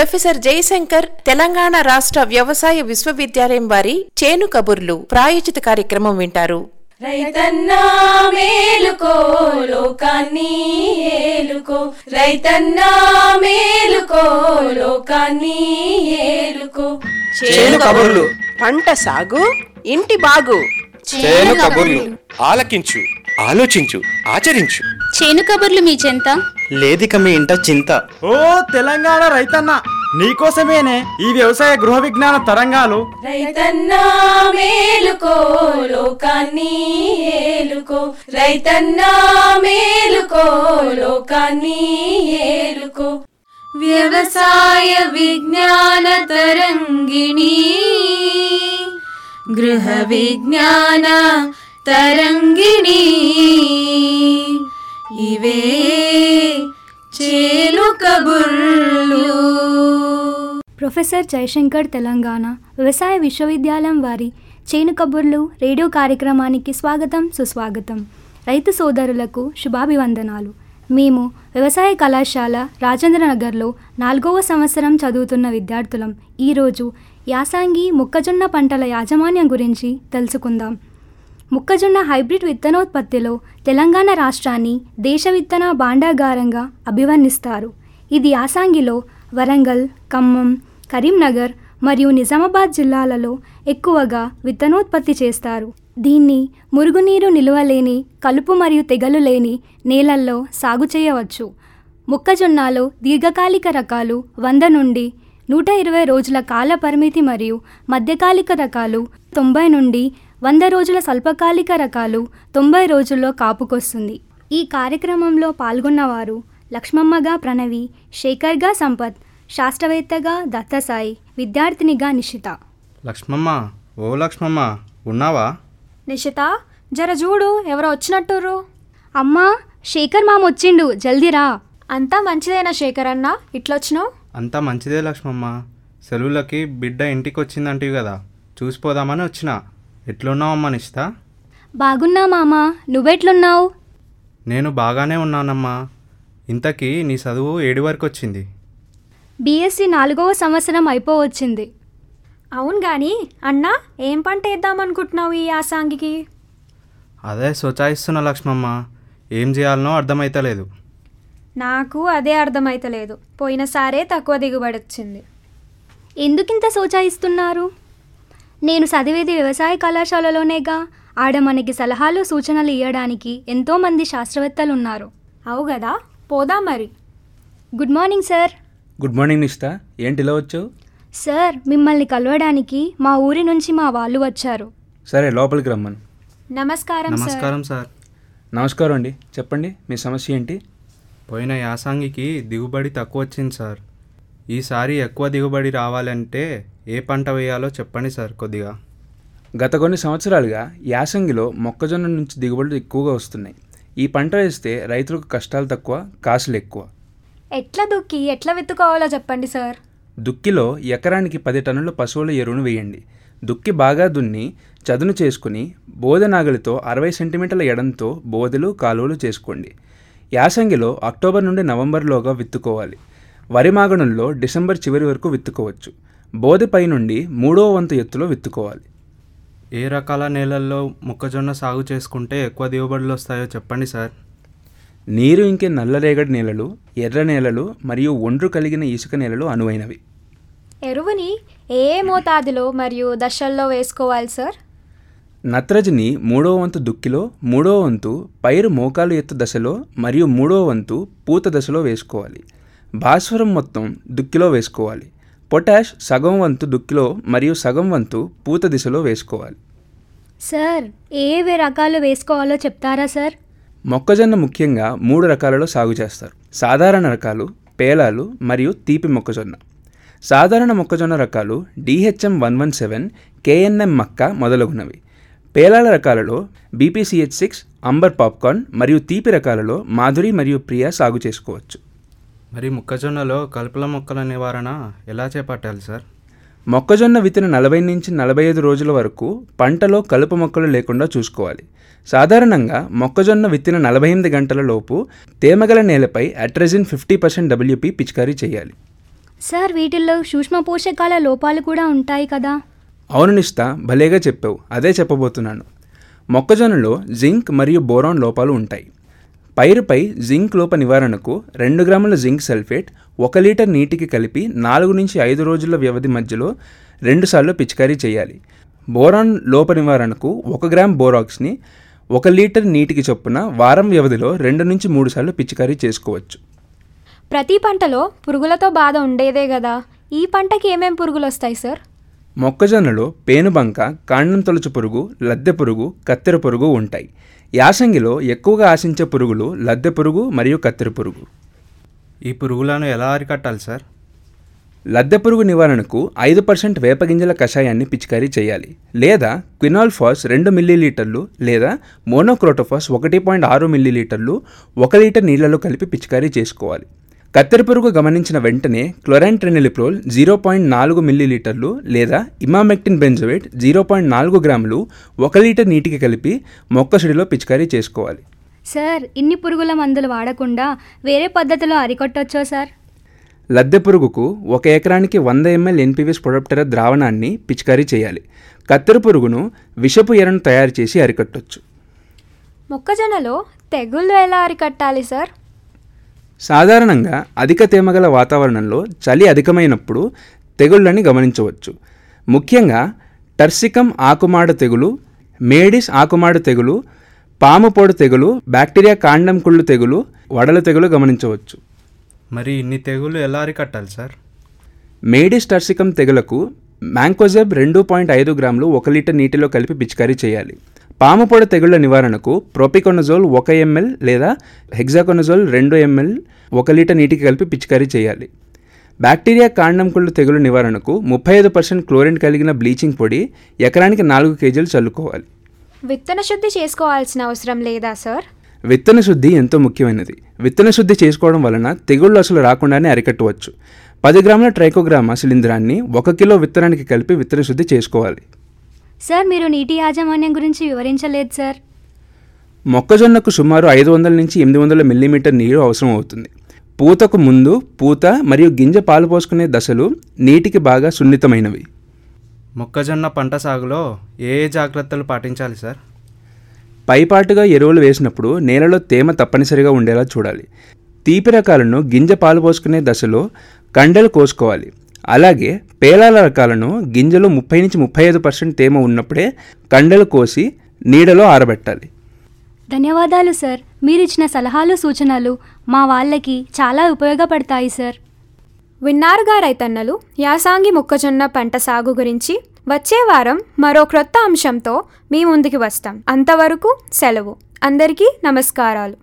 professor Jayashankar Telangana రాష్ట్ర వ్యవసాయ విశ్వవిద్యాలయం వారి చేను కబుర్లు ప్రాయోజిత కార్యక్రమం వింటారు రైతన్నా మేలుకో లోకాన్ని ఏలుకో రైతన్నా మేలుకో లోకాన్ని ఏలుకో చేను కబుర్లు పంట సాగు ఇంటి బాగు చేను కబుర్లు ఆలకించు ఆలోచించు ఆచరించు చేను కబుర్లు మీ చెంత లేదిక మీ ఇంట చింత ఓ తెలంగాణ రైతన్న నీకోసమేనే ఈ వ్యవసాయ గృహ విజ్ఞాన తరంగాలు రైతన్నా మేలుకో లోకాన్ని ఏలుకో రైతన్నా మేలుకో లోకాన్ని ఏలుకో వ్యవసాయ విజ్ఞాన తరంగిణి గృహ విజ్ఞాన తరంగిణి ఇవే చేలు కబుర్లు ప్రొఫెసర్ జయశంకర్ తెలంగాణ వ్యవసాయ విశ్వవిద్యాలయం వారి చేను కబుర్లు రేడియో కార్యక్రమానికి స్వాగతం సుస్వాగతం రైతు సోదరులకు శుభాభివందనాలు మేము వ్యవసాయ కళాశాల రాజేంద్రనగర్లో నాలుగవ సంవత్సరం చదువుతున్న విద్యార్థులం ఈరోజు యాసంగి మొక్కజొన్న పంటల యాజమాన్యం గురించి తెలుసుకుందాం మొక్కజొన్న హైబ్రిడ్ విత్తనోత్పత్తిలో తెలంగాణ రాష్ట్రాన్ని దేశ విత్తన భాండాగారంగా అభివర్ణిస్తారు ఇది యాసంగిలో వరంగల్ ఖమ్మం కరీంనగర్ మరియు నిజామాబాద్ జిల్లాలలో ఎక్కువగా విత్తనోత్పత్తి చేస్తారు దీన్ని మురుగునీరు నిలువలేని కలుపు మరియు తెగలు లేని నేలల్లో సాగు చేయవచ్చు మొక్కజొన్నలో దీర్ఘకాలిక రకాలు వంద నుండి నూట ఇరవై రోజుల కాల పరిమితి మరియు మధ్యకాలిక రకాలు తొంభై నుండి వంద రోజుల స్వల్పకాలిక రకాలు తొంభై రోజుల్లో కాపుకొస్తుంది ఈ కార్యక్రమంలో పాల్గొన్నవారు లక్ష్మమ్మగా ప్రణవి శేఖర్గా సంపత్ శాస్త్రవేత్తగా దత్తసాయి విద్యార్థినిగా నిషిత లక్ష్మమ్మ ఓ లక్ష్మమ్మ ఉన్నావా నిషిత జర చూడు ఎవరో వచ్చినట్టుర్రు అమ్మా శేఖర్ మామ వచ్చిండు జల్దీ రా అంతా మంచిదేనా శేఖర్ అన్న ఇట్లొచ్చినావు అంతా మంచిదే లక్ష్మమ్మ సెలవులకి బిడ్డ ఇంటికి వచ్చిందంటివి కదా చూసిపోదామని వచ్చిన ఎట్లున్నావమ్మా నిష్ట బాగున్నా మామ నువ్వెట్లున్నావు నేను బాగానే ఉన్నానమ్మా ఇంతకీ నీ చదువు ఏడు వరకు వచ్చింది బీఎస్సీ నాలుగవ సంవత్సరం అయిపోవచ్చింది అవును గాని అన్నా ఏం పంట వేద్దామనుకుంటున్నావు ఈ యాసంగికి అదే సోచాయిస్తున్నా లక్ష్మమ్మ ఏం చేయాలనో అర్థమైతలేదు నాకు అదే అర్థమైతలేదు పోయినసారే తక్కువ దిగుబడి వచ్చింది ఎందుకింత సోచాయిస్తున్నారు నేను చదివేది వ్యవసాయ కళాశాలలోనేగా ఆడ మనకి సలహాలు సూచనలు ఇవ్వడానికి ఎంతోమంది శాస్త్రవేత్తలు ఉన్నారు అవు కదా పోదాం మరి good morning sir good morning Nishta ఏంటి ఇలా వచ్చావు సార్ మిమ్మల్ని కలవడానికి మా ఊరి నుంచి మా వాళ్ళు వచ్చారు సరే లోపలికి రమ్మను నమస్కారం సార్ నమస్కారం సార్ నమస్కారం అండి చెప్పండి మీ సమస్య ఏంటి పోయిన యాసంగికి దిగుబడి తక్కువ వచ్చింది సార్ ఈసారి ఎక్కువ దిగుబడి రావాలంటే ఏ పంట వేయాలో చెప్పండి సార్ కొద్దిగా గత కొన్ని సంవత్సరాలుగా యాసంగిలో మొక్కజొన్న నుంచి దిగుబడులు ఎక్కువగా వస్తున్నాయి ఈ పంట వేస్తే రైతులకు కష్టాలు తక్కువ కాసులు ఎక్కువ ఎట్లా దుక్కి ఎట్లా విత్తుకోవాలో చెప్పండి సార్ దుక్కిలో ఎకరానికి పది టన్నుల పశువుల ఎరువును వేయండి దుక్కి బాగా దున్ని చదును చేసుకుని బోదె నాగలితో అరవై సెంటీమీటర్ల ఎడంతో బోదెలు కాలువలు చేసుకోండి యాసంగిలో అక్టోబర్ నుండి నవంబర్లోగా విత్తుకోవాలి వరి మాగణుల్లో డిసెంబర్ చివరి వరకు విత్తుకోవచ్చు బోదె పై నుండి మూడో వంతు ఎత్తులో విత్తుకోవాలి ఏ రకాల నేలల్లో మొక్కజొన్న సాగు చేసుకుంటే ఎక్కువ దిగుబడులు వస్తాయో చెప్పండి సార్ నీరు ఇంకే నల్లరేగడి నేలలు ఎర్ర నేలలు మరియు ఒండ్రు కలిగిన ఇసుక నేలలు అనువైనవి ఎరువుని ఏ మోతాదులో మరియు దశల్లో వేసుకోవాలి సార్ నత్రజని మూడో వంతు దుక్కిలో మూడో వంతు పైరు మోకాలు ఎత్తు దశలో మరియు మూడో వంతు పూత దశలో వేసుకోవాలి భాస్వరం మొత్తం దుక్కిలో వేసుకోవాలి పొటాష్ సగం వంతు దుక్కిలో మరియు సగం వంతు పూత దిశలో వేసుకోవాలి సార్ ఏవే రకాలు వేసుకోవాలో చెప్తారా సార్ మొక్కజొన్న ముఖ్యంగా మూడు రకాలలో సాగు చేస్తారు సాధారణ రకాలు పేలాలు మరియు తీపి మొక్కజొన్న సాధారణ మొక్కజొన్న రకాలు DHM one one seven KNM మక్క మొదలగునవి పేలాల రకాలలో బీపీసీహెచ్ సిక్స్ అంబర్ పాప్కార్న్ మరియు తీపి రకాలలో మాధురి మరియు ప్రియా సాగు చేసుకోవచ్చు మరి మొక్కజొన్నలో కలుపుల మొక్కల నివారణ ఎలా చేపట్టాలి సార్ మొక్కజొన్న విత్తిన నలభై నుంచి నలభై ఐదు రోజుల వరకు పంటలో కలుపు మొక్కలు లేకుండా చూసుకోవాలి సాధారణంగా మొక్కజొన్న విత్తిన నలభై ఎనిమిది గంటల లోపు తేమగల నేలపై అట్రజిన్ ఫిఫ్టీ పర్సెంట్ డబ్ల్యూపీ పిచికారీ చేయాలి సార్ వీటిల్లో సూక్ష్మ పోషకాల లోపాలు కూడా ఉంటాయి కదా అవును నిష్ట భలేగా చెప్పావు అదే చెప్పబోతున్నాను మొక్కజొన్నలో జింక్ మరియు బోరాన్ లోపాలు ఉంటాయి పైరుపై జింక్ లోప నివారణకు రెండు గ్రాముల జింక్ సల్ఫేట్ ఒక లీటర్ నీటికి కలిపి నాలుగు నుంచి ఐదు రోజుల వ్యవధి మధ్యలో రెండుసార్లు పిచికారీ చేయాలి బోరాన్ లోప నివారణకు ఒక గ్రామ్ బోరాక్స్ని ఒక లీటర్ నీటికి చొప్పున వారం వ్యవధిలో రెండు నుంచి మూడు సార్లు పిచికారీ చేసుకోవచ్చు ప్రతి పంటలో పురుగులతో బాధ ఉండేదే కదా ఈ పంటకి ఏమేం పురుగులు వస్తాయి సార్ మొక్కజొన్నలో పేనుబంక కాండం తొలచు పురుగు లద్దె పురుగు కత్తెర పురుగు ఉంటాయి యాసంగిలో ఎక్కువగా ఆశించే పురుగులు లద్దె పురుగు మరియు కత్తెర పురుగు ఈ పురుగులను ఎలా అరికట్టాలి సార్ లద్దె పురుగు నివారణకు ఐదు పర్సెంట్ వేపగింజల కషాయాన్ని పిచికారీ చేయాలి లేదా క్వినాల్ఫాస్ రెండు మిల్లీలీటర్లు లేదా మోనోక్రోటోఫాస్ ఒకటి పాయింట్ ఆరు మిల్లీలీటర్లు ఒక లీటర్ నీళ్లలో కలిపి పిచికారీ చేసుకోవాలి కత్తెర పురుగు గమనించిన వెంటనే క్లోరాంట్రెనిలిప్రోల్ జీరో పాయింట్ నాలుగు మిల్లీలీటర్లు లేదా ఇమామెక్టిన్ బెంజోవేట్ జీరో పాయింట్ నాలుగు గ్రాములు ఒక లీటర్ నీటికి కలిపి మొక్కసుడిలో పిచికారీ చేసుకోవాలి సార్ ఇన్ని పురుగుల మందులు వాడకుండా వేరే పద్ధతిలో అరికొట్టొచ్చో సార్ లద్దె పురుగుకు ఒక ఎకరానికి వంద ఎంఎల్ ఎన్పివిస్ ప్రొడప్టెర ద్రావణాన్ని పిచికారీ చేయాలి కత్తెర పురుగును విషపు ఎరను తయారు చేసి అరికట్టొచ్చు మొక్కజొన్నలో తెగుళ్ళు ఎలా అరికట్టాలి సార్ సాధారణంగా అధిక తేమగల వాతావరణంలో చలి అధికమైనప్పుడు తెగుళ్ళని గమనించవచ్చు ముఖ్యంగా టర్సికం ఆకుమాడు తెగులు మేడిస్ ఆకుమాడు తెగులు పాము పొడు తెగులు బ్యాక్టీరియా కాండం కుళ్ళు తెగులు వడల తెగులు గమనించవచ్చు మరి ఇన్ని తెగులు ఎలా అరికట్టాలి సార్ మేడిస్ టర్సికం తెగులకు మ్యాంకోజెబ్ రెండు పాయింట్ ఐదు గ్రాములు ఒక లీటర్ నీటిలో కలిపి పిచికారీ చేయాలి పాము పొడ తెగుళ్ల నివారణకు ప్రొపికొనజోల్ ఒక ఎంఎల్ లేదా హెగ్జాకొనజోల్ రెండు ఎంఎల్ ఒక లీటర్ నీటికి కలిపి పిచికారీ చేయాలి బ్యాక్టీరియా కాండం కుళ్ళు తెగులు నివారణకు ముప్పై ఐదు పర్సెంట్ క్లోరిన్ కలిగిన బ్లీచింగ్ పొడి ఎకరానికి నాలుగు కేజీలు చల్లుకోవాలి విత్తన శుద్ధి చేసుకోవాల్సిన అవసరం లేదా సార్ విత్తన శుద్ధి ఎంతో ముఖ్యమైనది విత్తన శుద్ధి చేసుకోవడం వలన తెగుళ్ళు అసలు రాకుండానే అరికట్టవచ్చు పది గ్రాముల ట్రైకోగ్రామా శిలీంధ్రాన్ని ఒక కిలో విత్తనానికి కలిపి విత్తన శుద్ధి చేసుకోవాలి సార్ మీరు నీటి యాజమాన్యం గురించి వివరించలేదు సార్ మొక్కజొన్నకు సుమారు ఐదు వందల నుంచి ఎనిమిది వందల మిల్లీమీటర్ నీరు అవసరం అవుతుంది పూతకు ముందు పూత మరియు గింజ పాలు పోసుకునే దశలు నీటికి బాగా సున్నితమైనవి మొక్కజొన్న పంట సాగులో ఏ ఏ జాగ్రత్తలు పాటించాలి సార్ పైపాటుగా ఎరువులు వేసినప్పుడు నేలలో తేమ తప్పనిసరిగా ఉండేలా చూడాలి తీపి రకాలను గింజ పాలు పోసుకునే దశలో కండెలు కోసుకోవాలి అలాగే పేలాల రకాలను గింజలు ముప్పై నుంచి ముప్పై ఐదు పర్సెంట్ తేమ ఉన్నప్పుడే కండెలు కోసి నీడలో ఆరబెట్టాలి ధన్యవాదాలు సార్ మీరు ఇచ్చిన సలహాలు సూచనలు మా వాళ్ళకి చాలా ఉపయోగపడతాయి సార్ విన్నారుగా రైతన్నలు యాసాంగి మొక్కజొన్న పంట సాగు గురించి వచ్చే వారం మరో క్రొత్త అంశంతో మీ ముందుకి వస్తాం అంతవరకు సెలవు అందరికీ నమస్కారాలు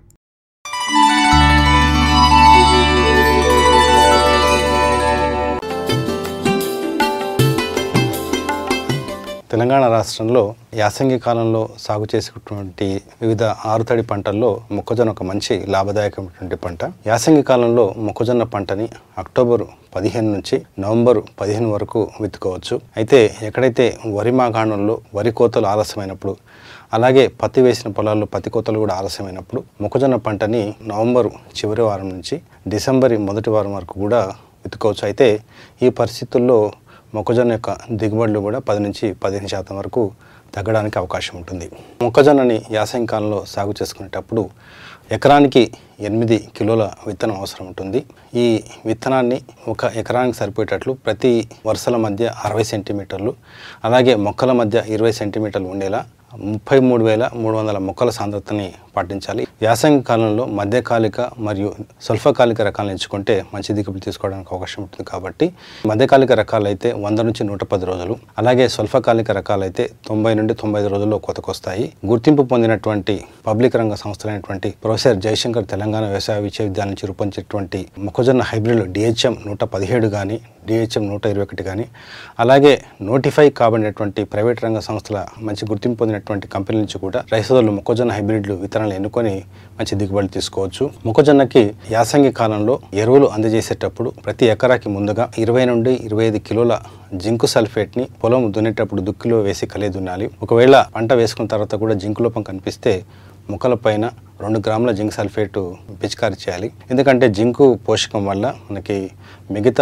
తెలంగాణ రాష్ట్రంలో యాసంగి కాలంలో సాగు చేసుకున్నటువంటి వివిధ ఆరుతడి పంటల్లో మొక్కజొన్న ఒక మంచి లాభదాయకమైనటువంటి పంట యాసంగి కాలంలో మొక్కజొన్న పంటని అక్టోబర్ పదిహేను నుంచి నవంబర్ పదిహేను వరకు విత్తుకోవచ్చు అయితే ఎక్కడైతే వరి మాగాణంలో వరి కోతలు ఆలస్యమైనప్పుడు అలాగే పత్తి వేసిన పొలాల్లో పత్తి కోతలు కూడా ఆలస్యమైనప్పుడు మొక్కజొన్న పంటని నవంబర్ చివరి వారం నుంచి డిసెంబర్ మొదటి వారం వరకు కూడా విత్తుకోవచ్చు అయితే ఈ పరిస్థితుల్లో మొక్కజొన్న యొక్క దిగుబడులు కూడా పది నుంచి పదిహేను శాతం వరకు తగ్గడానికి అవకాశం ఉంటుంది మొక్కజొన్నని యాసంగి కాలంలో సాగు చేసుకునేటప్పుడు ఎకరానికి ఎనిమిది కిలోల విత్తనం అవసరం ఉంటుంది ఈ విత్తనాన్ని ఒక ఎకరానికి సరిపోయేటట్లు ప్రతి వరుసల మధ్య అరవై సెంటీమీటర్లు అలాగే మొక్కల మధ్య ఇరవై సెంటీమీటర్లు ఉండేలా ముప్పై మూడు వేల మూడు వందల మొక్కల సాంద్రతని పాటించాలి యాసంగి కాలంలో మధ్యకాలిక మరియు స్వల్పకాలిక రకాలను ఎంచుకుంటే మంచి దిగుబడి తీసుకోవడానికి అవకాశం ఉంటుంది కాబట్టి మధ్యకాలిక రకాలైతే వంద నుంచి నూట పది రోజులు అలాగే స్వల్పకాలిక రకాలైతే తొంభై నుండి తొంభై ఐదు రోజుల్లో కోతకొస్తాయి గుర్తింపు పొందినటువంటి పబ్లిక్ రంగ సంస్థలైనటువంటి ప్రొఫెసర్ జయశంకర్ తెలంగాణ వ్యవసాయ విశ్వవిద్యాలయం నుంచి రూపొందించినటువంటి మొక్కజొన్న హైబ్రిడ్ డిహెచ్ఎం నూట పదిహేడు కానీ డిహెచ్ఎం నూట ఇరవై ఒకటి కానీ అలాగే నోటిఫై కాబడినటువంటి ప్రైవేట్ రంగ సంస్థల మంచి గుర్తింపు పొందినటువంటి కంపెనీల నుంచి కూడా రైతులు మొక్కజొన్న హైబ్రిడ్లు విత్తనాలు ఎన్నుకొని మంచి దిగుబడి తీసుకోవచ్చు మొక్కజొన్నకి యాసంగి కాలంలో ఎరువులు అందజేసేటప్పుడు ప్రతి ఎకరాకి ముందుగా ఇరవై నుండి ఇరవై ఐదు కిలోల జింకు సల్ఫేట్ని పొలం దున్నేటప్పుడు దుక్కిలో వేసి కలే దున్నాలి ఒకవేళ పంట వేసుకున్న తర్వాత కూడా జింకు లోపం కనిపిస్తే మొక్కల పైన రెండు గ్రాముల జింక్ సల్ఫేట్ పిచికారి చేయాలి ఎందుకంటే జింకు పోషకం వల్ల మనకి మిగతా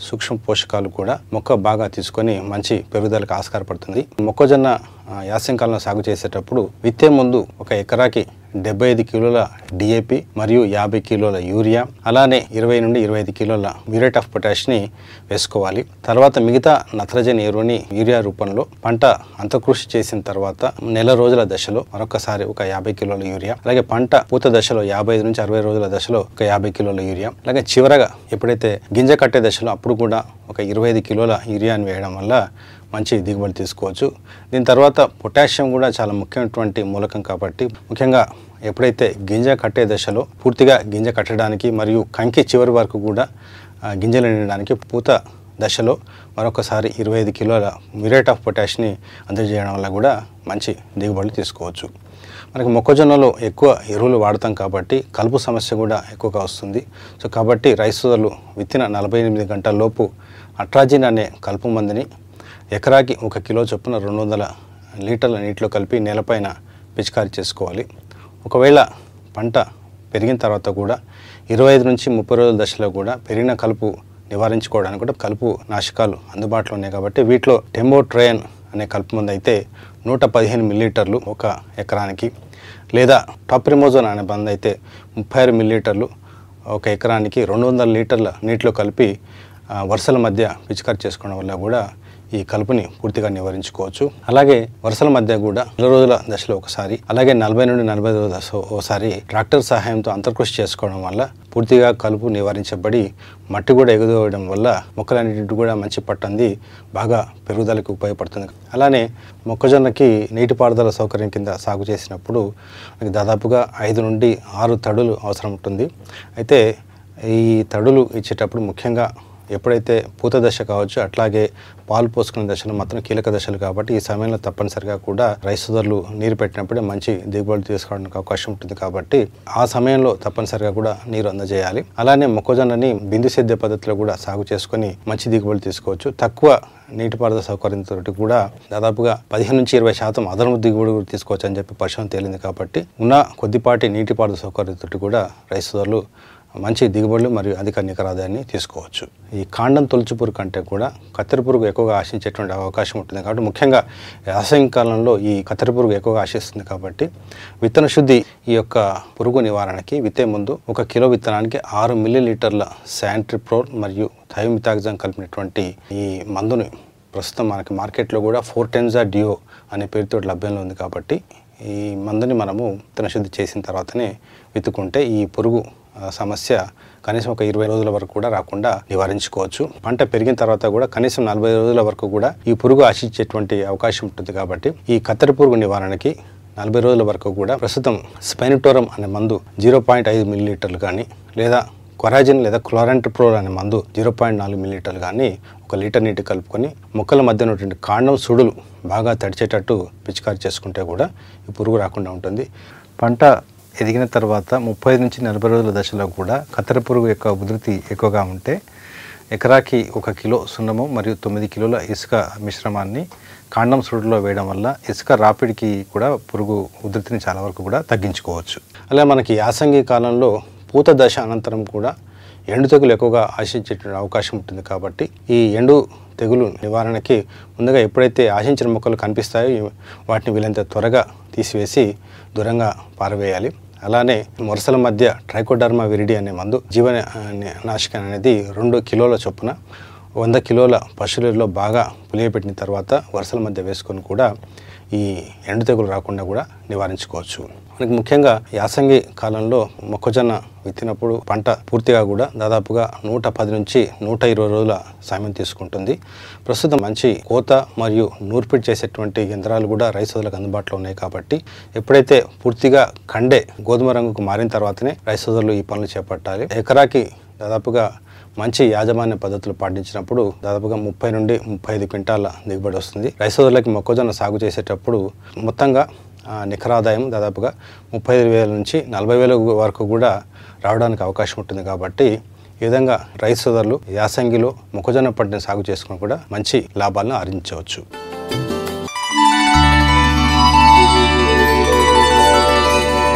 సూక్ష్మ పోషకాలు కూడా మొక్క బాగా తీసుకొని మంచి పెరుగుదలకు ఆస్కారపడుతుంది మొక్కజొన్న ఆ, యాసంగి కాలంలో సాగు చేసేటప్పుడు విత్తే ముందు ఒక ఎకరాకి డెబ్బై ఐదు కిలోల డిఏపి మరియు యాభై కిలోల యూరియా అలానే ఇరవై నుండి ఇరవై ఐదు కిలోల మ్యూరేట్ ఆఫ్ పొటాష్ని వేసుకోవాలి తర్వాత మిగతా నత్రజని ఎరువుని యూరియా రూపంలో పంట అంతకృషి చేసిన తర్వాత నెల రోజుల దశలో మరొకసారి ఒక యాభై కిలోల యూరియా అలాగే పంట పూత దశలో యాభై ఐదు నుంచి అరవై రోజుల దశలో ఒక యాభై కిలోల యూరియా అలాగే చివరగా ఎప్పుడైతే గింజ కట్టే దశలో అప్పుడు కూడా ఒక ఇరవై ఐదు కిలోల యూరియాని వేయడం వల్ల మంచి దిగుబడి తీసుకోవచ్చు దీని తర్వాత పొటాషియం కూడా చాలా ముఖ్యమైనటువంటి మూలకం కాబట్టి ముఖ్యంగా ఎప్పుడైతే గింజ కట్టే దశలో పూర్తిగా గింజ కట్టడానికి మరియు కంకి చివరి వరకు కూడా ఆ, గింజలు నిండడానికి పూత దశలో మరొకసారి ఇరవై ఐదు కిలోల మ్యూరేట్ ఆఫ్ పొటాష్ని అందజేయడం వల్ల కూడా మంచి దిగుబడులు తీసుకోవచ్చు మనకి మొక్కజొన్నలో ఎక్కువ ఎరువులు వాడతాం కాబట్టి కలుపు సమస్య కూడా ఎక్కువగా వస్తుంది సో కాబట్టి రైస్ సోదరులు విత్తిన నలభై ఎనిమిది గంటల లోపు అట్రాజిన్ అనే కలుపు మందుని ఎకరాకి ఒక కిలో చొప్పున రెండు వందల లీటర్ల నీటిలో కలిపి నేలపైన పిచికారీ చేసుకోవాలి ఒకవేళ పంట పెరిగిన తర్వాత కూడా ఇరవై ఐదు నుంచి ముప్పై రోజుల దశలో కూడా పెరిగిన కలుపు నివారించుకోవడానికి కూడా కలుపు నాశకాలు అందుబాటులో ఉన్నాయి కాబట్టి వీటిలో టెంబోట్రయన్ అనే కలుపు మందు అయితే నూట పదిహేను మిల్లీలీటర్లు ఒక ఎకరానికి లేదా టాప్రిమోజోన్ అనే మందు అయితే ముప్పై ఆరు మిల్లీలీటర్లు ఒక ఎకరానికి రెండు వందల లీటర్ల నీటిలో కలిపి ఆ, వరుసల మధ్య పిచికారి చేసుకోవడం వల్ల కూడా ఈ కలుపుని పూర్తిగా నివారించుకోవచ్చు అలాగే వరుసల మధ్య కూడా నెల రోజుల దశలో ఒకసారి అలాగే నలభై నుండి నలభై రోజుల దశ ఒకసారి ట్రాక్టర్ సహాయంతో అంతర్కృషి చేసుకోవడం వల్ల పూర్తిగా కలుపు నివారించబడి మట్టి కూడా ఎగుదోవడం వల్ల మొక్కలన్నింటి కూడా మంచి పట్టంది బాగా పెరుగుదలకు ఉపయోగపడుతుంది అలానే మొక్కజొన్నకి నీటిపారుదల సౌకర్యం కింద సాగు చేసినప్పుడు మనకి దాదాపుగా ఐదు నుండి ఆరు తడులు అవసరం ఉంటుంది అయితే ఈ తడులు ఇచ్చేటప్పుడు ముఖ్యంగా ఎప్పుడైతే పూత దశ కావచ్చు అట్లాగే పాలు పోసుకునే దశలు మాత్రం కీలక దశలు కాబట్టి ఈ సమయంలో తప్పనిసరిగా కూడా రైస్ సోదరులు నీరు పెట్టినప్పుడే మంచి దిగుబడి తీసుకోవడానికి అవకాశం ఉంటుంది కాబట్టి ఆ సమయంలో తప్పనిసరిగా కూడా నీరు అందజేయాలి అలానే మొక్కజొన్నని బిందు సేద్య పద్ధతిలో కూడా సాగు చేసుకొని మంచి దిగుబడి తీసుకోవచ్చు తక్కువ నీటిపారుదల సౌకర్యంతో కూడా దాదాపుగా పదిహేను నుంచి ఇరవై శాతం అదనపు దిగుబడి కూడా తీసుకోవచ్చు అని చెప్పి పరిశోధన తేలింది కాబట్టి ఉన్న కొద్దిపాటి నీటిపారుదల సౌకర్యంతో కూడా రైస్ సోదరులు మంచి దిగుబడులు మరియు అధిక నికర ఆదాయాన్ని తీసుకోవచ్చు ఈ కాండం తొలుచు పురుగు కంటే కూడా కత్తెర పురుగు ఎక్కువగా ఆశించేటువంటి అవకాశం ఉంటుంది కాబట్టి ముఖ్యంగా యాసంగి కాలంలో ఈ కత్తెర పురుగు ఎక్కువగా ఆశిస్తుంది కాబట్టి విత్తన శుద్ధి ఈ యొక్క పురుగు నివారణకి విత్తే ముందు ఒక కిలో విత్తనానికి ఆరు మిల్లీ లీటర్ల శాంట్రిప్రోల్ మరియు థైమితాగ్జాం కలిపినటువంటి ఈ మందుని ప్రస్తుతం మనకి మార్కెట్లో కూడా ఫోర్ టెన్జా డియో అనే పేరుతో లభ్యంలో ఉంది కాబట్టి ఈ మందుని మనము విత్తన శుద్ధి చేసిన తర్వాతనే విత్తుకుంటే ఈ పురుగు ఆ, సమస్య కనీసం ఒక ఇరవై రోజుల వరకు కూడా రాకుండా నివారించుకోవచ్చు పంట పెరిగిన తర్వాత కూడా కనీసం నలభై రోజుల వరకు కూడా ఈ పురుగు ఆశించేటువంటి అవకాశం ఉంటుంది కాబట్టి ఈ కత్తెర పురుగు నివారణకి నలభై రోజుల వరకు కూడా ప్రస్తుతం స్పైనిటోరం అనే మందు జీరో పాయింట్ ఐదు మిల్లీలీటర్లు కానీ లేదా కొరాజిన్ లేదా క్లోరాంట్రిప్రోల్ అనే మందు జీరో పాయింట్ నాలుగు మిల్లీలీటర్లు కానీ ఒక లీటర్ నీటి కలుపుకొని మొక్కల మధ్య ఉన్నటువంటి కాండం సుడులు బాగా తడిచేటట్టు పిచికారి చేసుకుంటే కూడా ఈ పురుగు రాకుండా ఉంటుంది పంట ఎదిగిన తర్వాత ముప్పై నుంచి నలభై రోజుల దశలో కూడా కత్తెర పురుగు యొక్క ఉధృతి ఎక్కువగా ఉంటే ఎకరాకి ఒక కిలో సున్నము మరియు తొమ్మిది కిలోల ఇసుక మిశ్రమాన్ని కాండం సుడులో వేయడం వల్ల ఇసుక రాపిడికి కూడా పురుగు ఉధృతిని చాలా వరకు కూడా తగ్గించుకోవచ్చు అలా మనకి యాసంగి కాలంలో పూత దశ అనంతరం కూడా ఎండు తెగులు ఎక్కువగా ఆశించే అవకాశం ఉంటుంది కాబట్టి ఈ ఎండు తెగులు నివారణకి ముందుగా ఎప్పుడైతే ఆశించిన మొక్కలు కనిపిస్తాయో వాటిని వీలైనంత త్వరగా తీసివేసి దూరంగా పారవేయాలి అలానే మొరసల మధ్య ట్రైకోడర్మా విరిడి అనే మందు జీవన నాశకం అనేది రెండు కిలోల చొప్పున వంద కిలోల పశువులలో బాగా పులియపెట్టిన తర్వాత వరుసల మధ్య వేసుకొని కూడా ఈ ఎండు తెగులు రాకుండా కూడా నివారించుకోవచ్చు మనకి ముఖ్యంగా యాసంగి కాలంలో మొక్కజొన్న విత్తినప్పుడు పంట పూర్తిగా కూడా దాదాపుగా నూట పది నుంచి నూట ఇరవై రోజుల సమయం తీసుకుంటుంది ప్రస్తుతం మంచి కోత మరియు నూర్పిడి చేసేటువంటి యంత్రాలు కూడా రైస్ సోదరులకు అందుబాటులో ఉన్నాయి కాబట్టి ఎప్పుడైతే పూర్తిగా కండే గోధుమ రంగుకు మారిన తర్వాతనే రైస్ సోదరులు ఈ పనులు చేపట్టాలి ఎకరాకి దాదాపుగా మంచి యాజమాన్య పద్ధతులు పాటించినప్పుడు దాదాపుగా ముప్పై నుండి ముప్పై ఐదు క్వింటాల దిగుబడి వస్తుంది రైస్ సోదరులకి మొక్కజొన్న సాగు చేసేటప్పుడు మొత్తంగా ఆ, నికర ఆదాయం దాదాపుగా ముప్పై ఐదు వేల నుంచి నలభై వేల వరకు కూడా రావడానికి అవకాశం ఉంటుంది కాబట్టి ఈ విధంగా రైతు సోదరులు యాసంగిలో మొక్కజొన్న పంటను సాగు చేసుకుని కూడా మంచి లాభాలను ఆర్జించవచ్చు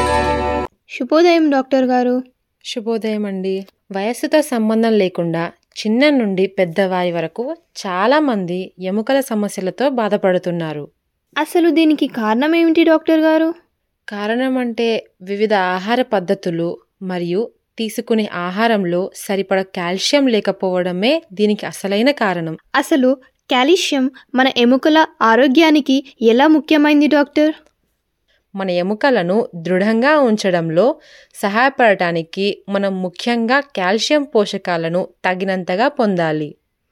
శుభోదయం డాక్టర్ గారు శుభోదయం అండి వయస్సుతో సంబంధం లేకుండా చిన్న నుండి పెద్దవారి వరకు చాలామంది ఎముకల సమస్యలతో బాధపడుతున్నారు అసలు దీనికి కారణం ఏమిటి డాక్టర్ గారు కారణం అంటే వివిధ ఆహార పద్ధతులు మరియు తీసుకునే ఆహారంలో సరిపడ కాల్షియం లేకపోవడమే దీనికి అసలైన కారణం అసలు కాల్షియం మన ఎముకల ఆరోగ్యానికి ఎలా ముఖ్యమైంది డాక్టర్ మన ఎముకలను దృఢంగా ఉంచడంలో సహాయపడటానికి మనం ముఖ్యంగా కాల్షియం పోషకాలను తగినంతగా పొందాలి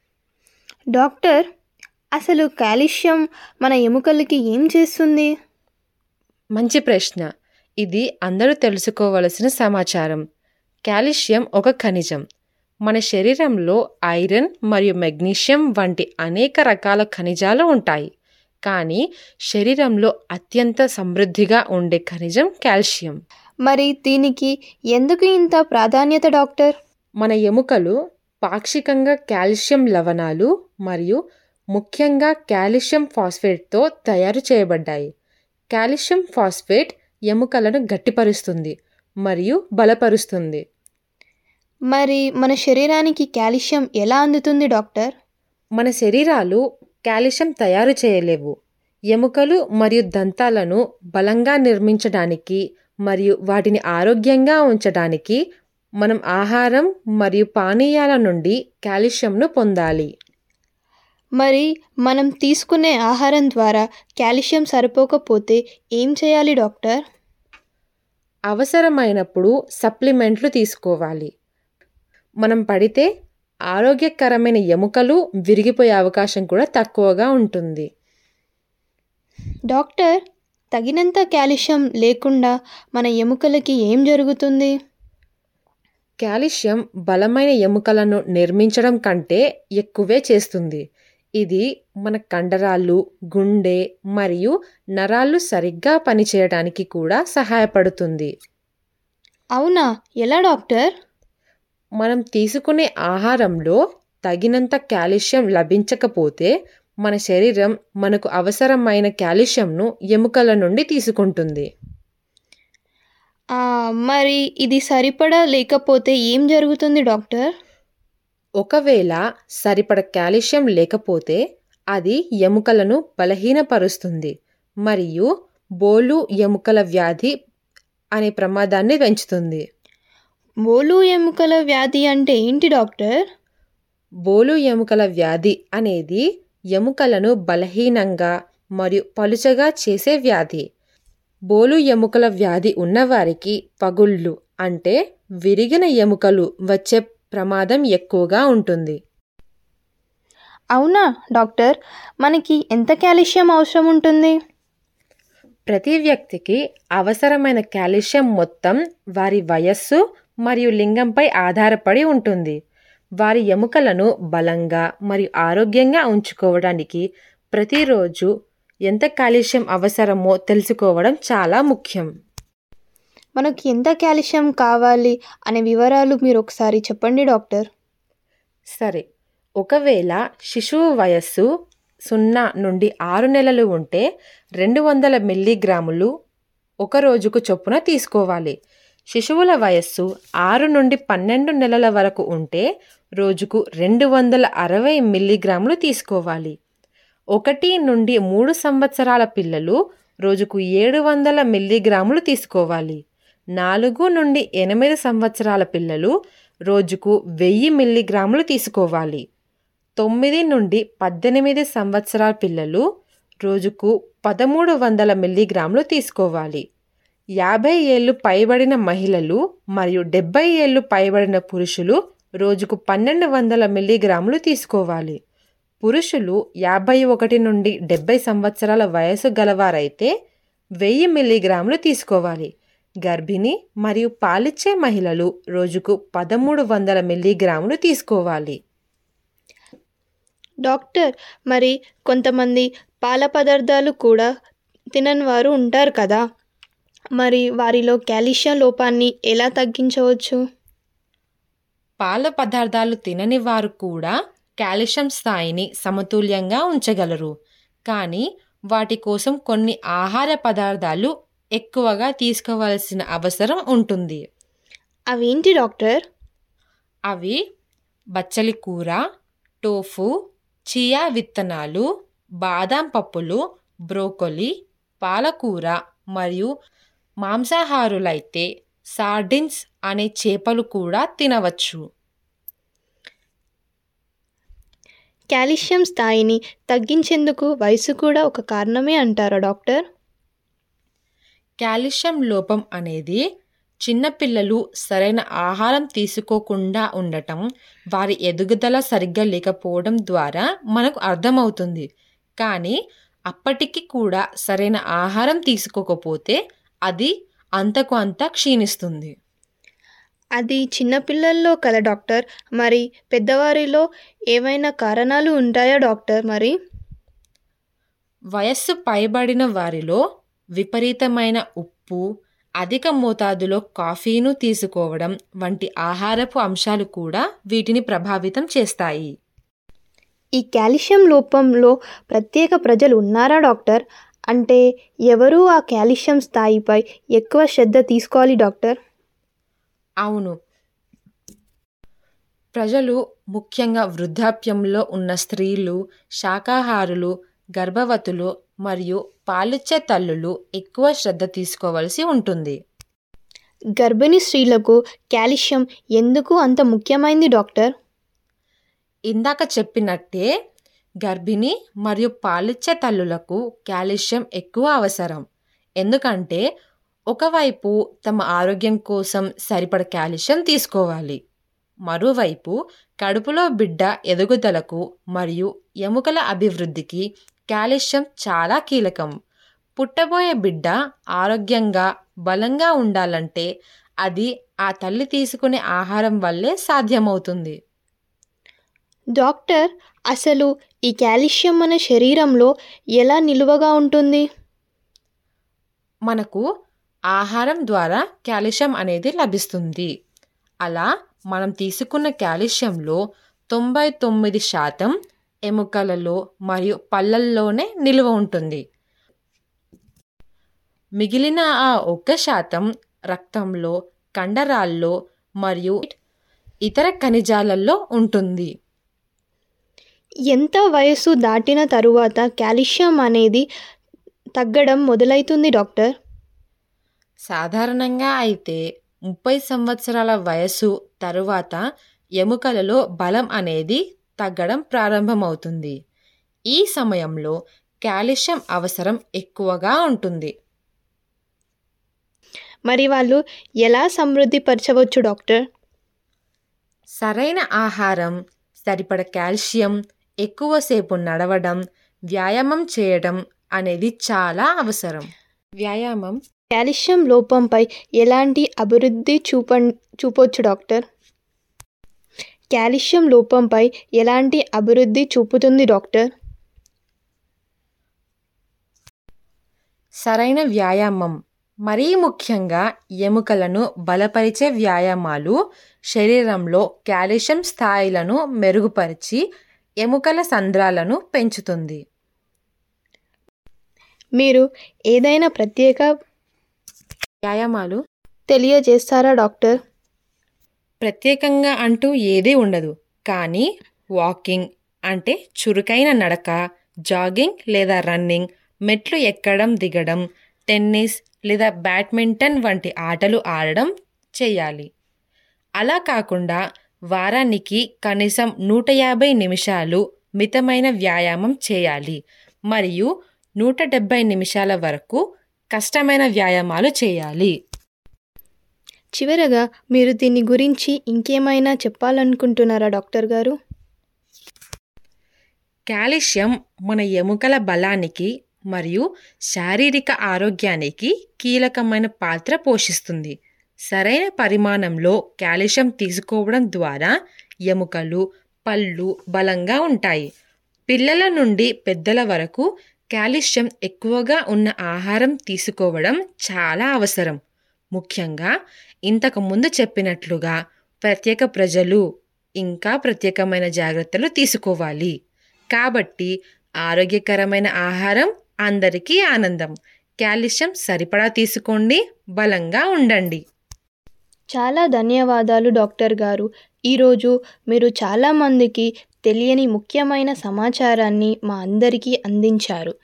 డాక్టర్ అసలు కాల్షియం మన ఎముకలకి ఏం చేస్తుంది మంచి ప్రశ్న ఇది అందరూ తెలుసుకోవలసిన సమాచారం కాల్షియం ఒక ఖనిజం మన శరీరంలో ఐరన్ మరియు మెగ్నీషియం వంటి అనేక రకాల ఖనిజాలు ఉంటాయి కానీ శరీరంలో అత్యంత సమృద్ధిగా ఉండే ఖనిజం కాల్షియం మరి దీనికి ఎందుకు ఇంత ప్రాధాన్యత డాక్టర్ మన ఎముకలు పాక్షికంగా కాల్షియం లవణాలు మరియు ముఖ్యంగా కాల్షియం ఫాస్ఫేట్తో తయారు చేయబడ్డాయి కాల్షియం ఫాస్ఫేట్ ఎముకలను గట్టిపరుస్తుంది మరియు బలపరుస్తుంది మరి మన శరీరానికి కాల్షియం ఎలా అందుతుంది డాక్టర్ మన శరీరాలు కాల్షియం తయారు చేయలేవు ఎముకలు మరియు దంతాలను బలంగా నిర్మించడానికి మరియు వాటిని ఆరోగ్యంగా ఉంచడానికి మనం ఆహారం మరియు పానీయాల నుండి కాల్షియంను పొందాలి మరి మనం తీసుకునే ఆహారం ద్వారా కాల్షియం సరిపోకపోతే ఏం చేయాలి డాక్టర్ అవసరమైనప్పుడు సప్లిమెంట్లు తీసుకోవాలి మనం పడితే ఆరోగ్యకరమైన ఎముకలు విరిగిపోయే అవకాశం కూడా తక్కువగా ఉంటుంది డాక్టర్ తగినంత కాల్షియం లేకుండా మన ఎముకలకి ఏం జరుగుతుంది కాల్షియం బలమైన ఎముకలను నిర్మించడం కంటే ఎక్కువే చేస్తుంది ఇది మన కండరాలు గుండె మరియు నరాలు సరిగ్గా పనిచేయడానికి కూడా సహాయపడుతుంది అవునా ఎలా డాక్టర్ మనం తీసుకునే ఆహారంలో తగినంత కాల్షియం లభించకపోతే మన శరీరం మనకు అవసరమైన కాల్షియంను ఎముకల నుండి తీసుకుంటుంది ఆ, మరి ఇది సరిపడా లేకపోతే ఏం జరుగుతుంది డాక్టర్ ఒకవేళ సరిపడ కాల్షియం లేకపోతే అది ఎముకలను బలహీనపరుస్తుంది మరియు బోలు ఎముకల వ్యాధి అనే ప్రమాదాన్ని పెంచుతుంది బోలు ఎముకల వ్యాధి అంటే ఏంటి డాక్టర్ బోలు ఎముకల వ్యాధి అనేది ఎముకలను బలహీనంగా మరియు పలుచగా చేసే వ్యాధి బోలు ఎముకల వ్యాధి ఉన్నవారికి పగుళ్ళు అంటే విరిగిన ఎముకలు వచ్చే ప్రమాదం ఎక్కువగా ఉంటుంది అవునా డాక్టర్ మనకి ఎంత కాల్షియం అవసరం ఉంటుంది ప్రతి వ్యక్తికి అవసరమైన కాల్షియం మొత్తం వారి వయస్సు మరియు లింగంపై ఆధారపడి ఉంటుంది వారి ఎముకలను బలంగా మరియు ఆరోగ్యంగా ఉంచుకోవడానికి ప్రతిరోజు ఎంత కాల్షియం అవసరమో తెలుసుకోవడం చాలా ముఖ్యం మనకి ఎంత కాల్షియం కావాలి అనే వివరాలు మీరు ఒకసారి చెప్పండి డాక్టర్ సరే ఒకవేళ శిశువు వయస్సు సున్నా నుండి ఆరు నెలలు ఉంటే రెండు వందల మిల్లీగ్రాములు ఒక రోజుకు చొప్పున తీసుకోవాలి శిశువుల వయస్సు ఆరు నుండి పన్నెండు నెలల వరకు ఉంటే రోజుకు రెండు వందల అరవై మిల్లీగ్రాములు తీసుకోవాలి ఒకటి నుండి మూడు సంవత్సరాల పిల్లలు రోజుకు ఏడు వందల మిల్లీగ్రాములు తీసుకోవాలి నాలుగు నుండి ఎనిమిది సంవత్సరాల పిల్లలు రోజుకు వెయ్యి మిల్లీగ్రాములు తీసుకోవాలి తొమ్మిది నుండి పద్దెనిమిది సంవత్సరాల పిల్లలు రోజుకు పదమూడు వందల మిల్లీగ్రాములు తీసుకోవాలి యాభై ఏళ్ళు పైబడిన మహిళలు మరియు డెబ్బై ఏళ్ళు పైబడిన పురుషులు రోజుకు పన్నెండు వందల మిల్లీగ్రాములు తీసుకోవాలి పురుషులు యాభై ఒకటి నుండి డెబ్బై సంవత్సరాల వయసు గలవారైతే వెయ్యి మిల్లీగ్రాములు తీసుకోవాలి గర్భిణి మరియు పాలిచ్చే మహిళలు రోజుకు పదమూడు వందల మిల్లీగ్రాములు తీసుకోవాలి డాక్టర్ మరి కొంతమంది పాల పదార్థాలు కూడా తినని వారు ఉంటారు కదా మరి వారిలో కాల్షియం లోపాన్ని ఎలా తగ్గించవచ్చు పాల పదార్థాలు తినని వారు కూడా కాల్షియం స్థాయిని సమతుల్యంగా ఉంచగలరు కానీ వాటి కోసం కొన్ని ఆహార పదార్థాలు ఎక్కువగా తీసుకోవాల్సిన అవసరం ఉంటుంది అవేంటి డాక్టర్ అవి బచ్చలి కూర టోఫు చియా విత్తనాలు బాదాం పప్పులు బ్రోకొలి పాలకూర మరియు మాంసాహారులైతే సార్డిన్స్ అనే చేపలు కూడా తినవచ్చు కాల్షియం స్థాయిని తగ్గించేందుకు వయసు కూడా ఒక కారణమే అంటారా డాక్టర్ కాల్షియం లోపం అనేది చిన్నపిల్లలు సరైన ఆహారం తీసుకోకుండా ఉండటం వారి ఎదుగుదల సరిగ్గా లేకపోవడం ద్వారా మనకు అర్థమవుతుంది కానీ అప్పటికి కూడా సరైన ఆహారం తీసుకోకపోతే అది అంతకు అంత క్షీణిస్తుంది అది చిన్నపిల్లల్లో కదా డాక్టర్ మరి పెద్దవారిలో ఏమైనా కారణాలు ఉంటాయా డాక్టర్ మరి వయస్సు పైబడిన వారిలో విపరీతమైన ఉప్పు అధిక మోతాదులో కాఫీను తీసుకోవడం వంటి ఆహారపు అంశాలు కూడా వీటిని ప్రభావితం చేస్తాయి ఈ కాల్షియం లోపంలో ప్రత్యేక ప్రజలు ఉన్నారా డాక్టర్ అంటే ఎవరు ఆ కాల్షియం స్థాయిపై ఎక్కువ శ్రద్ధ తీసుకోవాలి డాక్టర్ అవును ప్రజలు ముఖ్యంగా వృద్ధాప్యంలో ఉన్న స్త్రీలు శాకాహారులు గర్భవతులు మరియు పాలిచ్చే తల్లులు ఎక్కువ శ్రద్ధ తీసుకోవలసి ఉంటుంది గర్భిణీ స్త్రీలకు కాల్షియం ఎందుకు అంత ముఖ్యమైంది డాక్టర్ ఇందాక చెప్పినట్టే గర్భిణి మరియు పాలిచ్చే తల్లులకు కాల్షియం ఎక్కువ అవసరం ఎందుకంటే ఒకవైపు తమ ఆరోగ్యం కోసం సరిపడ కాల్షియం తీసుకోవాలి మరోవైపు కడుపులో బిడ్డ ఎదుగుదలకు మరియు ఎముకల అభివృద్ధికి కాల్షియం చాలా కీలకం పుట్టబోయే బిడ్డ ఆరోగ్యంగా బలంగా ఉండాలంటే అది ఆ తల్లి తీసుకునే ఆహారం వల్లే సాధ్యమవుతుంది డాక్టర్ అసలు ఈ కాల్షియం మన శరీరంలో ఎలా నిలువగా ఉంటుంది మనకు ఆహారం ద్వారా కాల్షియం అనేది లభిస్తుంది అలా మనం తీసుకున్న కాల్షియంలో తొంభై తొమ్మిది శాతం ఎముకలలో మరియు పళ్ళల్లోనే నిల్వ ఉంటుంది మిగిలిన ఆ ఒక్క శాతం రక్తంలో కండరాల్లో మరియు ఇతర ఖనిజాలలో ఉంటుంది ఎంత వయసు దాటిన తరువాత కాల్షియం అనేది తగ్గడం మొదలవుతుంది డాక్టర్ సాధారణంగా అయితే ముప్పై సంవత్సరాల వయసు తరువాత ఎముకలలో బలం అనేది తగ్గడం ప్రారంభమవుతుంది ఈ సమయంలో కాల్షియం అవసరం ఎక్కువగా ఉంటుంది మరి వాళ్ళు ఎలా సమృద్ధి పరచవచ్చు డాక్టర్ సరైన ఆహారం సరిపడ కాల్షియం ఎక్కువసేపు నడవడం వ్యాయామం చేయడం అనేది చాలా అవసరం వ్యాయామం కాల్షియం లోపంపై ఎలాంటి అభివృద్ధి చూప చూపొచ్చు డాక్టర్ కాల్షియం లోపంపై ఎలాంటి అభివృద్ధి చూపుతుంది డాక్టర్ సరైన వ్యాయామం మరీ ముఖ్యంగా ఎముకలను బలపరిచే వ్యాయామాలు శరీరంలో కాల్షియం స్థాయిలను మెరుగుపరిచి ఎముకల సంద్రాలను పెంచుతుంది మీరు ఏదైనా ప్రత్యేక వ్యాయామాలు తెలియజేస్తారా డాక్టర్ ప్రత్యేకంగా అంటూ ఏదీ ఉండదు కానీ వాకింగ్ అంటే చురుకైన నడక జాగింగ్ లేదా రన్నింగ్ మెట్లు ఎక్కడం దిగడం టెన్నిస్ లేదా బ్యాడ్మింటన్ వంటి ఆటలు ఆడడం చేయాలి అలా కాకుండా వారానికి కనీసం నూట యాభై నిమిషాలు మితమైన వ్యాయామం చేయాలి మరియు నూట డెబ్బై నిమిషాల వరకు కష్టమైన వ్యాయామాలు చేయాలి చివరగా మీరు దీని గురించి ఇంకేమైనా చెప్పాలనుకుంటున్నారా డాక్టర్ గారు కాల్షియం మన ఎముకల బలానికి మరియు శారీరక ఆరోగ్యానికి కీలకమైన పాత్ర పోషిస్తుంది సరైన పరిమాణంలో కాల్షియం తీసుకోవడం ద్వారా ఎముకలు పళ్ళు బలంగా ఉంటాయి పిల్లల నుండి పెద్దల వరకు కాల్షియం ఎక్కువగా ఉన్న ఆహారం తీసుకోవడం చాలా అవసరం ముఖ్యంగా ఇంతకు ముందు చెప్పినట్లుగా ప్రత్యేక ప్రజలు ఇంకా ప్రత్యేకమైన జాగ్రత్తలు తీసుకోవాలి కాబట్టి ఆరోగ్యకరమైన ఆహారం అందరికీ ఆనందం కాల్షియం సరిపడా తీసుకోండి బలంగా ఉండండి చాలా ధన్యవాదాలు డాక్టర్ గారు ఈరోజు మీరు చాలామందికి తెలియని ముఖ్యమైన సమాచారాన్ని మా అందరికీ అందించారు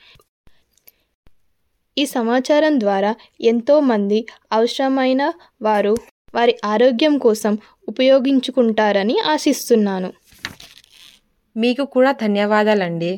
ఈ సమాచారం ద్వారా ఎంతోమంది అవసరమైన వారు వారి ఆరోగ్యం కోసం ఉపయోగించుకుంటారని ఆశిస్తున్నాను మీకు కూడా ధన్యవాదాలండి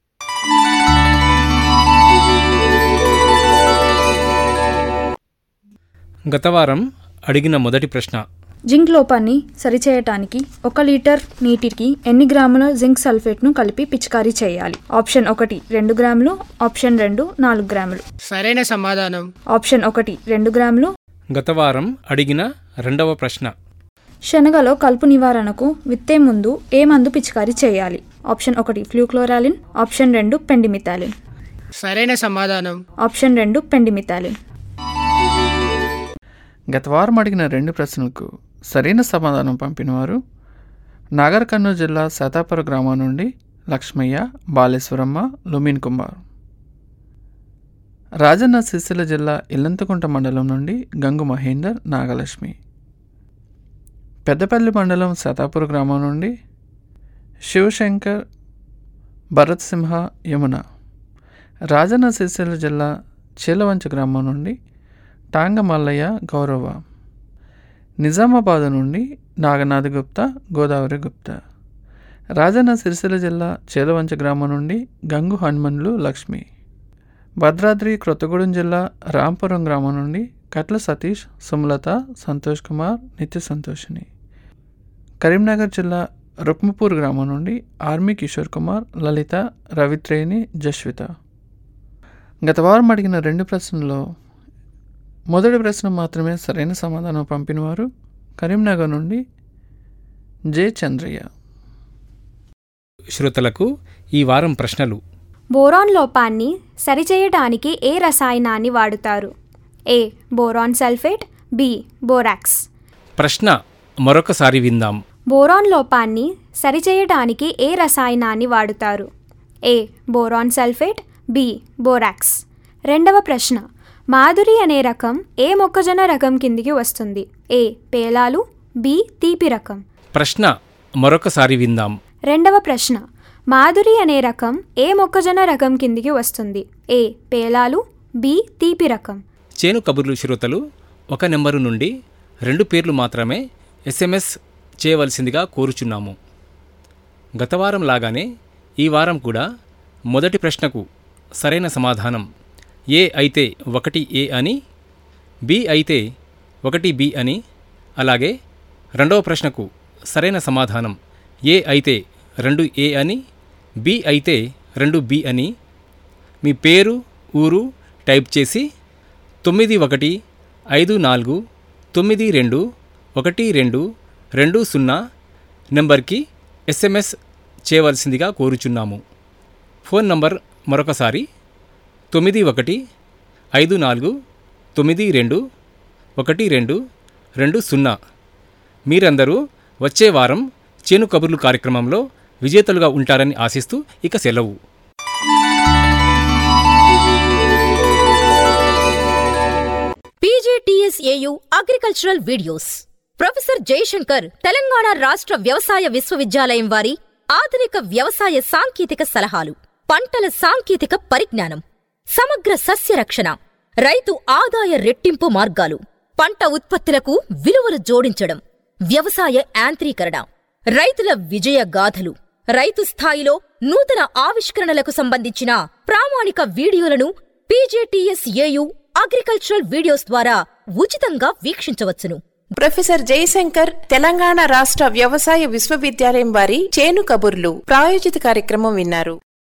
గత వారం అడిగిన మొదటి ప్రశ్న జింక్ లోపాన్ని సరిచేయటానికి ఒక లీటర్ నీటికి ఎన్ని గ్రాముల జింక్ సల్ఫేట్ను కలిపి పిచికారీ చేయాలి ఆప్షన్ ఒకటి రెండు గ్రాములు ఆప్షన్ రెండు నాలుగు గ్రాములు సరైన సమాధానం ఆప్షన్ ఒకటి రెండు గ్రాములు గత వారం అడిగిన రెండవ ప్రశ్న శనగలో కలుపు నివారణకు విత్తే ముందు ఏ మందు పిచికారీ చేయాలి ఆప్షన్ ఒకటి ఫ్లూక్లోరాలిన్ ఆప్షన్ రెండు పెండిమిథాలిన్ సరైన సమాధానం ఆప్షన్ రెండు పెండిమిథాలిన్ గత వారం అడిగిన రెండు ప్రశ్నలకు సరైన సమాధానం పంపినవారు నాగర్ కర్నూలు జిల్లా సతాపుర గ్రామం నుండి లక్ష్మయ్య బాలేశ్వరమ్మ లుమిన్ కుమార్ రాజన్న సిరిసిల్ల జిల్లా ఇల్లంతకుంట మండలం నుండి గంగు మహేందర్ నాగలక్ష్మి పెద్దపల్లి మండలం సతాపుర గ్రామం నుండి శివశంకర్ భరత్ సింహ యమున రాజన్న సిరిసిల్ల జిల్లా చీలవంచ గ్రామం నుండి టాంగ మల్లయ్య గౌరవ నిజామాబాద్ నుండి నాగనాథ్ గుప్తా గోదావరి గుప్తా రాజన్న సిరిసిల్ల జిల్లా చేలవంచ గ్రామం నుండి గంగు హనుమన్లు లక్ష్మి భద్రాద్రి క్రొత్తగూడెం జిల్లా రాంపురం గ్రామం నుండి కట్ల సతీష్ సుమలత సంతోష్ కుమార్ నిత్య సంతోషిని కరీంనగర్ జిల్లా రుక్మపూర్ గ్రామం నుండి ఆర్మీ కిషోర్ కుమార్ లలిత రవిత్రేణి జస్విత గత వారం అడిగిన రెండు ప్రశ్నల్లో మొదటి ప్రశ్న మాత్రమే సరైన సమాధానం పంపినవారు కరీంనగర్ నుండి జె చంద్రయ్య శ్రోతలకు ఈ వారం ప్రశ్నలు బోరాన్ లోపాన్ని సరిచేయడానికి ఏ రసాయనాన్ని వాడుతారు ఏ బోరాన్ సల్ఫేట్ బి బోరాక్స్ ప్రశ్న మరొకసారి విందాం బోరాన్ లోపాన్ని సరిచేయడానికి ఏ రసాయనాన్ని వాడుతారు ఏ బోరాన్ సల్ఫేట్ బి బోరాక్స్ రెండవ ప్రశ్న మాధురి అనే రకం ఏ మొక్కజొన్న రకం కిందికి వస్తుంది ఏ పేలాలు బి తీపి రకం ప్రశ్న మరొకసారి విందాం రెండవ ప్రశ్న మాధురి అనే రకం ఏ మొక్కజొన్న రకం కిందికి వస్తుంది ఏ పేలాలు బి తీపి రకం చేను కబుర్లు శ్రోతలు ఒక నెంబరు నుండి రెండు పేర్లు మాత్రమే ఎస్ఎంఎస్ చేయవలసిందిగా కోరుచున్నాము గత వారం లాగానే ఈ వారం కూడా మొదటి ప్రశ్నకు సరైన సమాధానం ఏ అయితే ఒకటి ఏ అని బి అయితే ఒకటి బి అని అలాగే రెండవ ప్రశ్నకు సరైన సమాధానం ఏ అయితే రెండు ఏ అని బి అయితే రెండు బి అని మీ పేరు ఊరు టైప్ చేసి తొమ్మిది ఒకటి ఐదు నాలుగు తొమ్మిది రెండు ఒకటి రెండు రెండు సున్నా నెంబర్కి ఎస్ఎంఎస్ చేయవలసిందిగా కోరుచున్నాము ఫోన్ నంబర్ మరొకసారి తొమ్మిది ఒకటి ఐదు నాలుగు తొమ్మిది రెండు ఒకటి రెండు రెండు సున్నా మీరందరూ వచ్చే వారం చేను కబుర్లు కార్యక్రమంలో విజేతలుగా ఉంటారని ఆశిస్తూ ఇక సెలవు PGTSAU agricultural videos professor Jayashankar Telangana రాష్ట్ర వ్యవసాయ విశ్వవిద్యాలయం వారి ఆధునిక వ్యవసాయ సాంకేతిక సలహాలు పంటల సాంకేతిక పరిజ్ఞానం సమగ్ర సస్య రక్షణ రైతు ఆదాయ రెట్టింపు మార్గాలు పంట ఉత్పత్తులకు విలువలు జోడించడం వ్యవసాయ యాంత్రీకరణ రైతుల విజయ గాథలు రైతు స్థాయిలో నూతన ఆవిష్కరణలకు సంబంధించిన ప్రామాణిక వీడియోలను పీజేటీఎస్ఏయు అగ్రికల్చరల్ వీడియోస్ ద్వారా ఉచితంగా వీక్షించవచ్చును ప్రొఫెసర్ జయశంకర్ తెలంగాణ రాష్ట్ర వ్యవసాయ విశ్వవిద్యాలయం వారి చేను కబుర్లు ప్రాయోజిత కార్యక్రమం విన్నారు